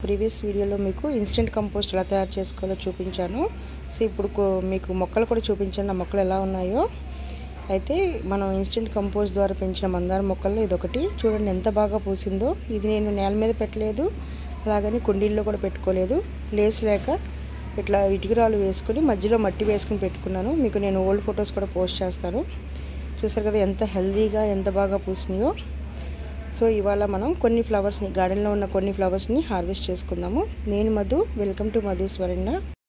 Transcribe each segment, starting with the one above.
previous వీడియోలో మీకు instant compost ఎలా తయారు చేసుకోవాలో చూపించాను సో ఇప్పుడు కో- మీకు మొక్కలు కూడా చూపించాను నా మొక్కలు ఎలా ఉన్నాయో అయితే మనం ఇన్స్టెంట్ కంపోస్ట్ ద్వారా పెంచిన మందార మొక్కల్లో ఇదొకటి చూడండి ఎంత బాగా పూసిందో ఇది నేను నేల మీద పెట్టలేదు అలాగని కుండీల్లో కూడా పెట్టుకోలేదు ప్లేస్ లేక ఇట్లా ఇటుకరాలు వేసుకొని మధ్యలో మట్టి వేసుకుని పెట్టుకున్నాను మీకు నేను ఓల్డ్ ఫొటోస్ కూడా పోస్ట్ చేస్తాను చూసారు కదా ఎంత హెల్దీగా ఎంత బాగా పూసినాయో సో ఇవాళ మనం కొన్ని ఫ్లవర్స్ని గార్డెన్లో ఉన్న కొన్ని ఫ్లవర్స్ని హార్వెస్ట్ చేసుకుందాము నేను మధు వెల్కమ్ టు మధు స్వరణ్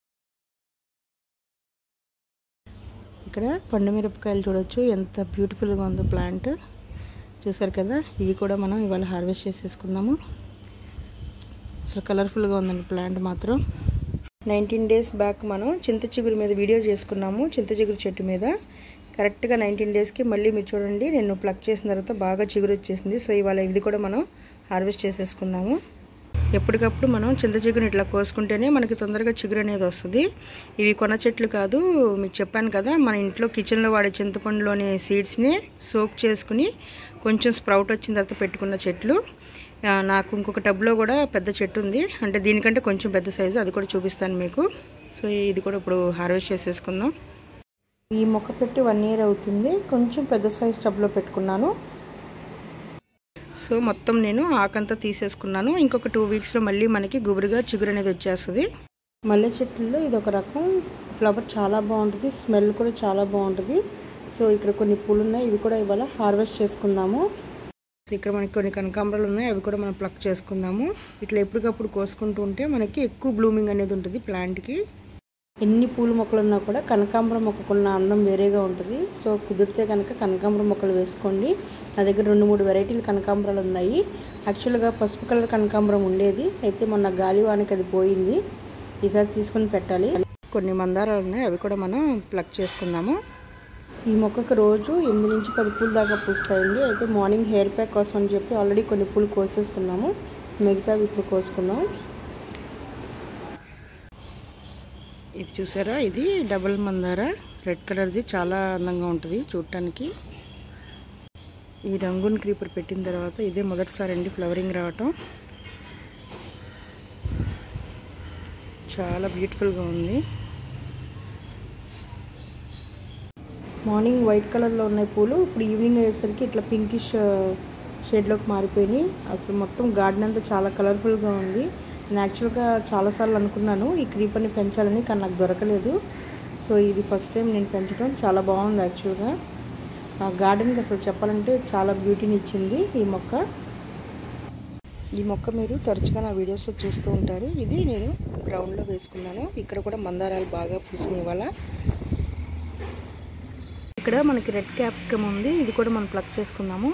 ఇక్కడ పండు మిరపకాయలు చూడొచ్చు ఎంత బ్యూటిఫుల్గా ఉందో ప్లాంట్ చూసారు కదా ఇవి కూడా మనం ఇవాళ హార్వెస్ట్ చేసేసుకుందాము అసలు కలర్ఫుల్గా ఉందండి ప్లాంట్ మాత్రం నైన్టీన్ డేస్ బ్యాక్ మనం చింత చిగురు మీద వీడియో చేసుకున్నాము చింత చిగురు చెట్టు మీద కరెక్ట్గా నైన్టీన్ డేస్కి మళ్ళీ మీరు చూడండి నేను ప్లగ్ చేసిన తర్వాత బాగా చిగురు వచ్చేసింది సో ఇవాళ ఇది కూడా మనం హార్వెస్ట్ చేసేసుకుందాము ఎప్పటికప్పుడు మనం చింత చిగురుని ఇట్లా కోసుకుంటేనే మనకి తొందరగా చిగురు అనేది వస్తుంది ఇవి కొన చెట్లు కాదు మీకు చెప్పాను కదా మన ఇంట్లో కిచెన్లో వాడే చింతపండులోని సీడ్స్ని సోక్ చేసుకుని కొంచెం స్ప్రౌట్ వచ్చిన తర్వాత పెట్టుకున్న చెట్లు ఆ, నాకు ఇంకొక టబ్లో కూడా పెద్ద చెట్టు ఉంది అంటే దీనికంటే కొంచెం పెద్ద సైజు అది కూడా చూపిస్తాను మీకు సో ఇది కూడా ఇప్పుడు హార్వెస్ట్ చేసేసుకుందాం ఈ మొక్క పెట్టి వన్ ఇయర్ అవుతుంది కొంచెం పెద్ద సైజ్ టబ్లో పెట్టుకున్నాను సో మొత్తం నేను ఆకంతా తీసేసుకున్నాను ఇంకొక టూ వీక్స్లో మళ్ళీ మనకి గుబురుగా చిగురు అనేది వచ్చేస్తుంది మల్లె చెట్లలో ఇది ఒక రకం ఫ్లవర్ చాలా బాగుంటుంది స్మెల్ కూడా చాలా బాగుంటుంది సో ఇక్కడ కొన్ని పూలు ఉన్నాయి ఇవి కూడా ఇవాళ హార్వెస్ట్ చేసుకుందాము సో ఇక్కడ మనకి కొన్ని కనకాంబరాలు ఉన్నాయి అవి కూడా మనం ప్లక్ చేసుకుందాము ఇట్లా ఎప్పటికప్పుడు కోసుకుంటూ ఉంటే మనకి ఎక్కువ బ్లూమింగ్ అనేది ఉంటుంది ప్లాంట్కి ఎన్ని పూల మొక్కలు ఉన్నా కూడా కనకాంబరం మొక్కకున్న అందం వేరేగా ఉంటుంది సో కుదిరితే కనుక కనకాంబరం మొక్కలు వేసుకోండి నా దగ్గర రెండు మూడు వెరైటీలు కనకాంబరాలు ఉన్నాయి యాక్చువల్గా పసుపు కలర్ కనకాంబరం ఉండేది అయితే మొన్న గాలివానికి అది పోయింది ఈసారి తీసుకొని పెట్టాలి కొన్ని మందారాలు ఉన్నాయి అవి కూడా మనం ప్లక్ చేసుకుందాము ఈ మొక్కకు రోజు ఎనిమిది నుంచి పది పూలు దాకా పూస్తాయండి అయితే మార్నింగ్ హెయిర్ ప్యాక్ కోసం అని చెప్పి ఆల్రెడీ కొన్ని పూలు కోసేసుకున్నాము మిగతావి ఇప్పుడు కోసుకుందాం ఇది చూసారా ఇది డబుల్ మందార రెడ్ కలర్ది చాలా అందంగా ఉంటుంది చూడటానికి ఈ రంగున్ క్రీపర్ పెట్టిన తర్వాత ఇదే మొదటిసారి అండి ఫ్లవరింగ్ రావటం చాలా బ్యూటిఫుల్గా ఉంది మార్నింగ్ వైట్ కలర్లో ఉన్నాయి పూలు ఇప్పుడు ఈవినింగ్ అయ్యేసరికి ఇట్లా పింకిష్ షేడ్లోకి మారిపోయినాయి అసలు మొత్తం గార్డెన్ అంతా చాలా కలర్ఫుల్గా ఉంది నేను యాక్చువల్గా చాలాసార్లు అనుకున్నాను ఈ క్రీపర్ని పెంచాలని కానీ నాకు దొరకలేదు సో ఇది ఫస్ట్ టైం నేను పెంచడం చాలా బాగుంది యాక్చువల్గా ఆ గార్డెన్కి అసలు చెప్పాలంటే చాలా బ్యూటీని ఇచ్చింది ఈ మొక్క ఈ మొక్క మీరు తరచుగా నా వీడియోస్లో చూస్తూ ఉంటారు ఇది నేను గ్రౌండ్లో వేసుకున్నాను ఇక్కడ కూడా మందారాలు బాగా పూసినాయి వల్ల ఇక్కడ మనకి రెడ్ క్యాప్సికమ్ ఉంది ఇది కూడా మనం ప్లక్ చేసుకుందాము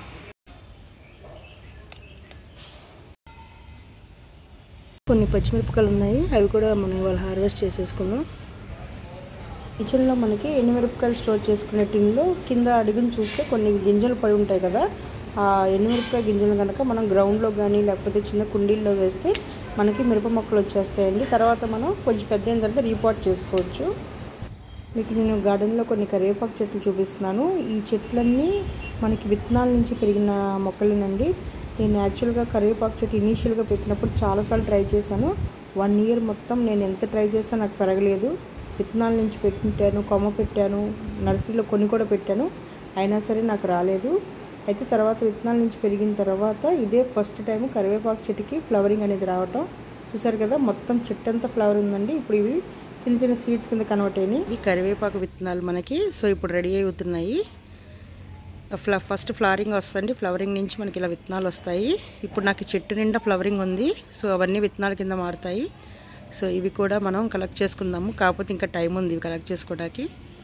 కొన్ని పచ్చిమిరపకాయలు ఉన్నాయి అవి కూడా మనం ఇవాళ హార్వెస్ట్ చేసేసుకుందాం కిచెన్లో మనకి ఎండుమిరపకాయలు స్టోర్ చేసుకునే టిన్లో కింద అడుగుని చూస్తే కొన్ని గింజలు పడి ఉంటాయి కదా ఆ ఎండుమిరపకాయ గింజలు కనుక మనం గ్రౌండ్లో కానీ లేకపోతే చిన్న కుండీల్లో వేస్తే మనకి మిరప మొక్కలు వచ్చేస్తాయండి తర్వాత మనం కొంచెం పెద్ద అయిన తర్వాత రీపాట్ చేసుకోవచ్చు మీకు నేను గార్డెన్లో కొన్ని కరివేపాకు చెట్లు చూపిస్తున్నాను ఈ చెట్లన్నీ మనకి విత్తనాల నుంచి పెరిగిన మొక్కలేనండి నేను యాక్చువల్గా కరివేపాకు చెట్టు ఇనీషియల్గా పెట్టినప్పుడు చాలాసార్లు ట్రై చేశాను వన్ ఇయర్ మొత్తం నేను ఎంత ట్రై చేసినా నాకు పెరగలేదు విత్తనాల నుంచి పెట్టాను కొమ్మ పెట్టాను నర్సరీలో కొన్ని కూడా పెట్టాను అయినా సరే నాకు రాలేదు అయితే తర్వాత విత్తనాల నుంచి పెరిగిన తర్వాత ఇదే ఫస్ట్ టైం కరివేపాకు చెట్టుకి ఫ్లవరింగ్ అనేది రావటం చూసారు కదా మొత్తం చెట్టు అంతా ఫ్లవర్ ఉందండి ఇప్పుడు ఇవి చిన్న చిన్న సీడ్స్ కింద కన్వర్ట్ అయినాయి ఈ కరివేపాకు విత్తనాలు మనకి సో ఇప్పుడు రెడీ అవుతున్నాయి ఫ్ల ఫస్ట్ ఫ్లవరింగ్ వస్తుంది ఫ్లవరింగ్ నుంచి మనకి ఇలా విత్తనాలు వస్తాయి ఇప్పుడు నాకు ఈ చెట్టు నిండా ఫ్లవరింగ్ ఉంది సో అవన్నీ విత్తనాల కింద మారుతాయి సో ఇవి కూడా మనం కలెక్ట్ చేసుకుందాము కాకపోతే ఇంకా టైం ఉంది ఇవి కలెక్ట్ చేసుకోవడానికి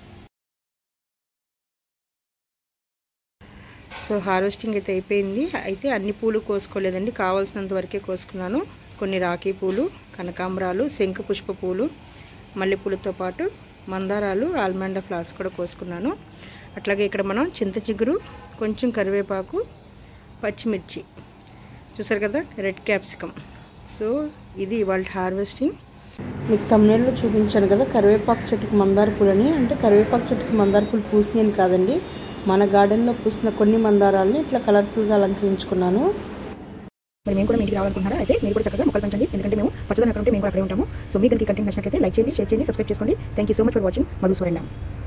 సో హార్వెస్టింగ్ అయితే అయిపోయింది అయితే అన్ని పూలు కోసుకోలేదండి కావాల్సినంత వరకే కోసుకున్నాను కొన్ని రాఖీ పూలు కనకాంబరాలు శంఖ పుష్ప పూలు మల్లెపూలతో పాటు మందారాలు ఆల్మండా ఫ్లవర్స్ కూడా కోసుకున్నాను అట్లాగే ఇక్కడ మనం చింత చిగురు కొంచెం కరివేపాకు పచ్చిమిర్చి చూసారు కదా రెడ్ క్యాప్సికమ్ సో ఇది ఇవాళ హార్వెస్టింగ్ మీకు తమిళలో చూపించాను కదా కరివేపాకు చెట్టుకి మందార పూలని అంటే కరివేపాకు చెట్టుకి మందార పూలు పూసినాయని కాదండి మన గార్డెన్లో పూసిన కొన్ని మందారాలని ఇట్లా కలర్ఫుల్గా అలంకరించుకున్నాను మరి మేము కూడా మీ ఇంటికి రావాలనుకుంటున్నారా అయితే మీరు కూడా చక్కగా మొక్కలు పెంచండి ఎందుకంటే మేము పచ్చదనం ఎక్కడ ఉంటే మేము కూడా అక్కడే ఉంటాము సో మీకు కనుక ఈ కంటెంట్ నచ్చినట్లయితే లైక్ చేయండి షేర్ చేయండి సబ్స్క్రైబ్ చేసుకోండి thank you so much for watching మధుస్వరణ